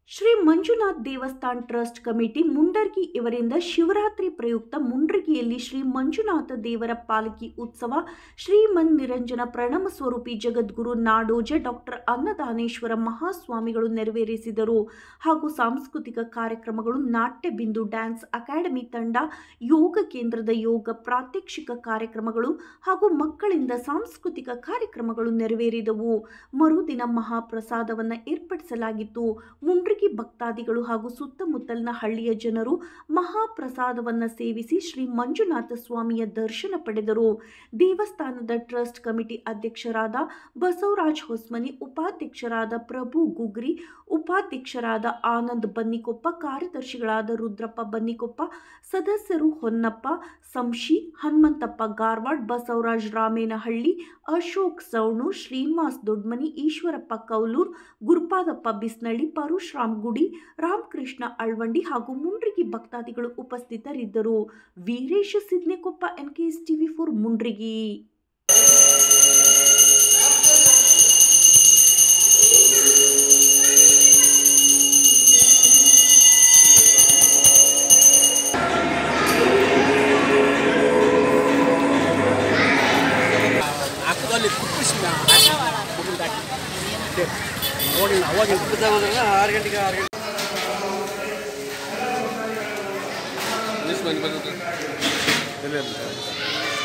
Shri Manjunath Devasthan trust committee Mundargi ಇವರಿಂದ ಶಿವರಾತ್ರಿ ಪ್ರಯುಕ್ತ ಮುಂಡರ್ಗಿಯಲ್ಲಿ ಶ್ರೀ ಮಂಜುನಾಥ ದೇವರ ಪಾಲಕಿ ಉತ್ಸವ ಶ್ರೀಮನ್ ನಿರಂಜನ ಪ್ರಣಮ ಸ್ವರೂಪಿ ಜಗದ್ಗುರು ನಾಡೋಜ ಡಾಕ್ಟರ್ ಅನ್ನದಾನೇಶ್ವರ ಮಹಾಸ್ವಾಮಿಗಳು ನೆರವೇರಿಸಿದರು ಹಾಗೂ ಸಾಂಸ್ಕೃತಿಕ ಕಾರ್ಯಕ್ರಮಗಳು ನಾಟ್ಯ ಬಿಂದು ಡ್ಯಾನ್ಸ್ ಅಕಾಡೆಮಿ ತಂಡ ಯೋಗ ಕೇಂದ್ರದ ಯೋಗ ಪ್ರಾತ್ಯಕ್ಷಿಕ ಕಾರ್ಯಕ್ರಮಗಳು ಹಾಗೂ ಮಕ್ಕಳಿಂದ ಸಾಂಸ್ಕೃತಿಕ ಕಾರ್ಯಕ್ರಮಗಳು ನೆರವೇರಿದವು ಮರುದಿನ ಮಹಾಪ್ರಸಾದವನ್ನು ಏರ್ಪಡಿಸಲಾಗಿತ್ತು ಮುಂಡ್ರಿಗಿ ಭಕ್ತಾದಿಗಳು ಹಾಗೂ ಸುತ್ತಮುತ್ತಲಿನ ಹಳ್ಳಿಯ ಜನರು ಮಹಾಪ್ರಸಾದವನ್ನು ಸೇವಿಸಿ ಶ್ರೀ ಮಂಜುನಾಥ ಸ್ವಾಮಿಯ ದರ್ಶನ ಪಡೆದರು ದೇವಸ್ಥಾನದ ಟ್ರಸ್ಟ್ ಕಮಿಟಿ ಅಧ್ಯಕ್ಷರಾದ ಬಸವರಾಜ್ ಹೊಸ್ಮನಿ ಉಪಾಧ್ಯಕ್ಷರಾದ ಪ್ರಭು ಗುಗ್ರಿ ಉಪಾಧ್ಯಕ್ಷರಾದ ಆನಂದ್ ಬನ್ನಿಕೊಪ್ಪ ಕಾರ್ಯದರ್ಶಿಗಳಾದ ರುದ್ರಪ್ಪ ಬನ್ನಿಕೊಪ್ಪ ಸದಸ್ಯರು ಹೊನ್ನಪ್ಪ ಸಂಶಿ ಹನುಮಂತಪ್ಪ ಗಾರ್ವಾಡ್ ಬಸವರಾಜ್ ರಾಮೇನಹಳ್ಳಿ ಅಶೋಕ್ ಸೌಣು ಶ್ರೀನಿವಾಸ್ ದೊಡ್ಮನಿ ಈಶ್ವರಪ್ಪ ಕೌಲೂರ್ ಗುರುಪಾದಪ್ಪ ಬಿಸ್ನಳ್ಳಿ ಪರಶುರಾಮ್ ಗುಡಿ ರಾಮಕೃಷ್ಣ ಅಳ್ವಂಡಿ ಹಾಗೂ ಮುಂಡ್ರಿಗಿ ಭಕ್ತಾದಿಗಳು ಉಪಸ್ಥಿತರಿದ್ದರು Veeresha Sidnekoppa N K S TV for Mundargi ಹಾಕೋದಲ್ಲಿ ಕುಪ್ಪಿಸಿದ ನೋಡಿ ಅವಾಗ ಆರು ಗಂಟೆಗೆ ಆರು ಗಂಟೆ ನ್ಯೂಸ್ ಬಂದು ಬಂದದ್ದು ಇಲ್ಲ ಇಲ್ಲ